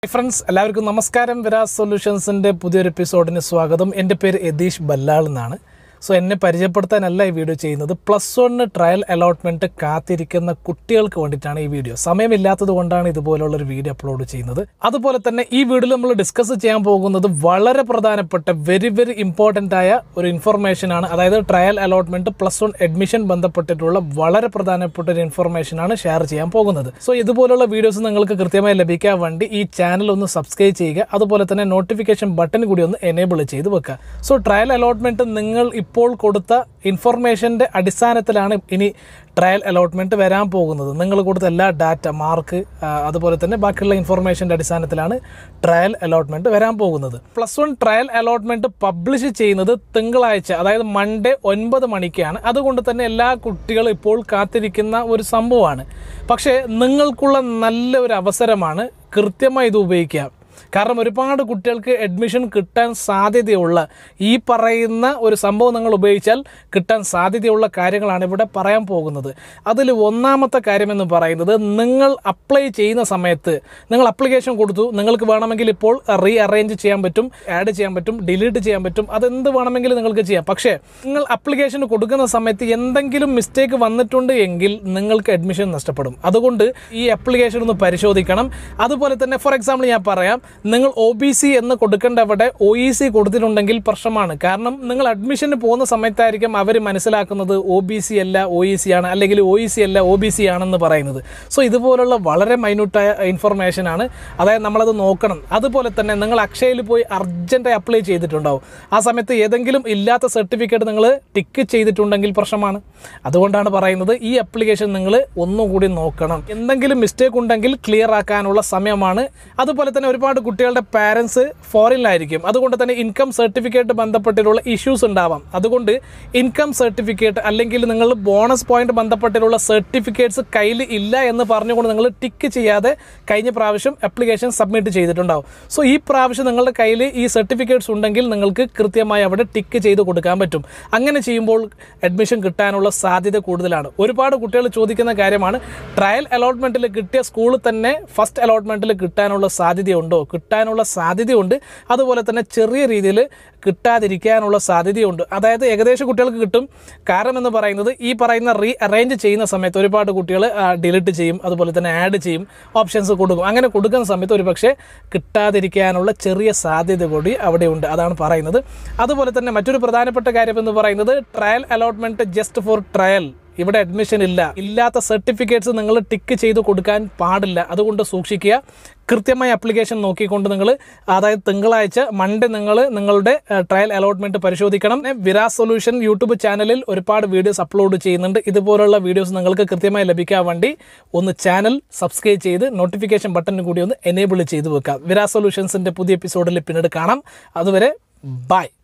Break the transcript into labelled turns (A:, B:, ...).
A: friends എല്ലാവർക്കും നമസ്കാരം വിരാസ് സൊല്യൂഷൻസിൻ്റെ പുതിയൊരു എപ്പിസോഡിന് സ്വാഗതം എൻ്റെ പേര് യതീഷ് ബല്ലാൾ എന്നാണ് സോ എന്നെ പരിചയപ്പെടുത്താനല്ല ഈ വീഡിയോ ചെയ്യുന്നത് പ്ലസ് വണ്ണ് ട്രയൽ അലോട്ട്മെൻറ്റ് കാത്തിരിക്കുന്ന കുട്ടികൾക്ക് വേണ്ടിയിട്ടാണ് ഈ വീഡിയോ സമയമില്ലാത്തത് കൊണ്ടാണ് ഇതുപോലുള്ള ഒരു വീഡിയോ അപ്ലോഡ് ചെയ്യുന്നത് അതുപോലെ തന്നെ ഈ വീഡിയോയിൽ നമ്മൾ ഡിസ്കസ് ചെയ്യാൻ പോകുന്നത് വളരെ പ്രധാനപ്പെട്ട വെരി വെരി ഇമ്പോർട്ടൻ്റ് ആയ ഒരു ഇൻഫർമേഷൻ ആണ് അതായത് trial allotment plus one admission ബന്ധപ്പെട്ടിട്ടുള്ള വളരെ പ്രധാനപ്പെട്ട ഒരു ഇൻഫർമേഷൻ ആണ് ഷെയർ ചെയ്യാൻ പോകുന്നത് സോ ഇതുപോലുള്ള വീഡിയോസ് നിങ്ങൾക്ക് കൃത്യമായി ലഭിക്കാൻ വേണ്ടി ഈ ചാനൽ ഒന്ന് സബ്സ്ക്രൈബ് ചെയ്യുക അതുപോലെ തന്നെ നോട്ടിഫിക്കേഷൻ ബട്ടൺ കൂടി ഒന്ന് എനേബിൾ ചെയ്ത് വെക്കുക സോ ട്രയൽ അലോട്ട്മെന്റ് നിങ്ങൾ ഇപ്പോൾ കൊടുത്ത ഇൻഫർമേഷന്റെ അടിസ്ഥാനത്തിലാണ് ഇനി ട്രയൽ അലോട്ട്മെന്റ് വരാൻ പോകുന്നത് നിങ്ങൾ കൊടുത്ത എല്ലാ ഡാറ്റ മാർക്ക് അതുപോലെ തന്നെ ബാക്കിയുള്ള ഇൻഫർമേഷന്റെ അടിസ്ഥാനത്തിലാണ് ട്രയൽ അലോട്ട്മെന്റ് വരാൻ പോകുന്നത് plus one trial allotment publish ചെയ്യുന്നത് തിങ്കളാഴ്ച അതായത് മൺഡേ ഒൻപത് മണിക്കാണ് അതുകൊണ്ട് തന്നെ എല്ലാ കുട്ടികളും ഇപ്പോൾ കാത്തിരിക്കുന്ന ഒരു സംഭവമാണ് പക്ഷേ നിങ്ങൾക്കുള്ള നല്ല ഒരു അവസരമാണ് കൃത്യമായി ഇത് ഉപയോഗിക്കുക കാരണം ഒരുപാട് കുട്ടികൾക്ക് അഡ്മിഷൻ കിട്ടാൻ സാധ്യതയുള്ള ഈ പറയുന്ന ഒരു സംഭവം നിങ്ങൾ ഉപയോഗിച്ചാൽ കിട്ടാൻ സാധ്യതയുള്ള കാര്യങ്ങളാണ് ഇവിടെ പറയാൻ പോകുന്നത് അതിൽ ഒന്നാമത്തെ കാര്യമെന്ന് പറയുന്നത് നിങ്ങൾ അപ്ലൈ ചെയ്യുന്ന സമയത്ത് നിങ്ങൾ അപ്ലിക്കേഷൻ കൊടുത്തു നിങ്ങൾക്ക് വേണമെങ്കിൽ ഇപ്പോൾ റീ അറേഞ്ച് ചെയ്യാൻ പറ്റും ആഡ് ചെയ്യാൻ പറ്റും ഡിലീറ്റ് ചെയ്യാൻ പറ്റും അതെന്ത് വേണമെങ്കിലും നിങ്ങൾക്ക് ചെയ്യാം പക്ഷേ നിങ്ങൾ അപ്ലിക്കേഷൻ കൊടുക്കുന്ന സമയത്ത് എന്തെങ്കിലും മിസ്റ്റേക്ക് വന്നിട്ടുണ്ട് എങ്കിൽ നിങ്ങൾക്ക് അഡ്മിഷൻ നഷ്ടപ്പെടും അതുകൊണ്ട് ഈ അപ്ലിക്കേഷൻ ഒന്ന് പരിശോധിക്കണം അതുപോലെ തന്നെ ഫോർ എക്സാമ്പിൾ ഞാൻ പറയാം നിങ്ങൾ ഒ ബി സി എന്ന് കൊടുക്കേണ്ട അവിടെ ഒ ഇ സി കൊടുത്തിട്ടുണ്ടെങ്കിൽ പ്രശ്നമാണ് കാരണം നിങ്ങൾ അഡ്മിഷന് പോകുന്ന സമയത്തായിരിക്കും അവർ മനസ്സിലാക്കുന്നത് ഒ ബി സി അല്ല ഒ ഇ സി ആണ് അല്ലെങ്കിൽ ഒ ഇ സി അല്ല ഒ ബി സി ആണെന്ന് പറയുന്നത് സോ ഇതുപോലുള്ള വളരെ മൈന്യൂട്ടായ ഇൻഫർമേഷൻ ആണ് അതായത് നമ്മളത് നോക്കണം അതുപോലെ തന്നെ നിങ്ങൾ അക്ഷയയിൽ പോയി അർജൻറ്റായി അപ്ലൈ ചെയ്തിട്ടുണ്ടാവും ആ സമയത്ത് ഏതെങ്കിലും ഇല്ലാത്ത സർട്ടിഫിക്കറ്റ് നിങ്ങൾ ടിക്ക് ചെയ്തിട്ടുണ്ടെങ്കിൽ പ്രശ്നമാണ് അതുകൊണ്ടാണ് പറയുന്നത് ഈ അപ്ലിക്കേഷൻ നിങ്ങൾ ഒന്നുകൂടി നോക്കണം എന്തെങ്കിലും മിസ്റ്റേക്ക് ഉണ്ടെങ്കിൽ ക്ലിയർ ആക്കാനുള്ള സമയമാണ് അതുപോലെ തന്നെ ഒരുപാട് കുട്ടികളുടെ പാരൻസ് ഫോറിനിലായിരിക്കും അതുകൊണ്ട് തന്നെ ഇൻകം സർട്ടിഫിക്കറ്റ് ബന്ധപ്പെട്ടിട്ടുള്ള ഇഷ്യൂസ് ഉണ്ടാവാം അതുകൊണ്ട് ഇൻകം സർട്ടിഫിക്കറ്റ് അല്ലെങ്കിൽ നിങ്ങൾ ബോണസ് പോയിന്റ് ബന്ധപ്പെട്ടിട്ടുള്ള സർട്ടിഫിക്കറ്റ്സ് കയ്യിൽ ഇല്ല എന്ന് പറഞ്ഞുകൊണ്ട് നിങ്ങൾ ടിക്ക് ചെയ്യാതെ കഴിഞ്ഞ പ്രാവശ്യം അപ്ലിക്കേഷൻ സബ്മിറ്റ് ചെയ്തിട്ടുണ്ടാവും സോ ഈ പ്രാവശ്യം നിങ്ങളുടെ കയ്യിൽ ഈ സർട്ടിഫിക്കറ്റ്സ് ഉണ്ടെങ്കിൽ നിങ്ങൾക്ക് കൃത്യമായി അവിടെ ടിക്ക് ചെയ്ത് കൊടുക്കാൻ പറ്റും അങ്ങനെ ചെയ്യുമ്പോൾ അഡ്മിഷൻ കിട്ടാനുള്ള സാധ്യത കൂടുതലാണ് ഒരുപാട് കുട്ടികൾ ചോദിക്കുന്ന കാര്യമാണ് ട്രയൽ അലോട്ട്മെന്റിൽ കിട്ടിയ സ്കൂളിൽ തന്നെ ഫസ്റ്റ് അലോട്ട്മെന്റിൽ കിട്ടാനുള്ള സാധ്യതയുണ്ടോ കിട്ടാനുള്ള സാധ്യതയുണ്ട് അതുപോലെ തന്നെ ചെറിയ രീതിയിൽ കിട്ടാതിരിക്കാനുള്ള സാധ്യതയുണ്ട് അതായത് ഏകദേശം കുട്ടികൾക്ക് കിട്ടും കാരണം എന്ന് പറയുന്നത് ഈ പറയുന്ന റീ അറേഞ്ച് ചെയ്യുന്ന സമയത്ത് ഒരുപാട് കുട്ടികൾ ഡിലീറ്റ് ചെയ്യും അതുപോലെ തന്നെ ആഡ് ചെയ്യും ഓപ്ഷൻസ് കൊടുക്കും അങ്ങനെ കൊടുക്കുന്ന സമയത്ത് ഒരു പക്ഷേ കിട്ടാതിരിക്കാനുള്ള ചെറിയ സാധ്യത കൂടി അവിടെയുണ്ട് അതാണ് പറയുന്നത് അതുപോലെ തന്നെ മറ്റൊരു പ്രധാനപ്പെട്ട കാര്യം എന്ന് പറയുന്നത് trial allotment just for trial ഇവിടെ അഡ്മിഷൻ ഇല്ല ഇല്ലാത്ത സർട്ടിഫിക്കറ്റ്സ് നിങ്ങൾ ടിക്ക് ചെയ്ത് കൊടുക്കാൻ പാടില്ല അതുകൊണ്ട് സൂക്ഷിക്കുക കൃത്യമായി അപ്ലിക്കേഷൻ നോക്കിക്കൊണ്ട് നിങ്ങൾ അതായത് തിങ്കളാഴ്ച മൺഡേ നിങ്ങൾ നിങ്ങളുടെ ട്രയൽ അലോട്ട്മെന്റ് പരിശോധിക്കണം വിരാസ് സൊല്യൂഷൻ യൂട്യൂബ് ചാനലിൽ ഒരുപാട് വീഡിയോസ് അപ്ലോഡ് ചെയ്യുന്നുണ്ട് ഇതുപോലുള്ള വീഡിയോസ് നിങ്ങൾക്ക് കൃത്യമായി ലഭിക്കാൻ വേണ്ടി ഒന്ന് ചാനൽ സബ്സ്ക്രൈബ് ചെയ്ത് നോട്ടിഫിക്കേഷൻ ബട്ടൺ കൂടി ഒന്ന് എനേബിൾ ചെയ്ത് വെക്കാം വിരാസ് സൊല്യൂഷൻസിന്റെ പുതിയ എപ്പിസോഡിൽ പിന്നീട് കാണാം അതുവരെ ബൈ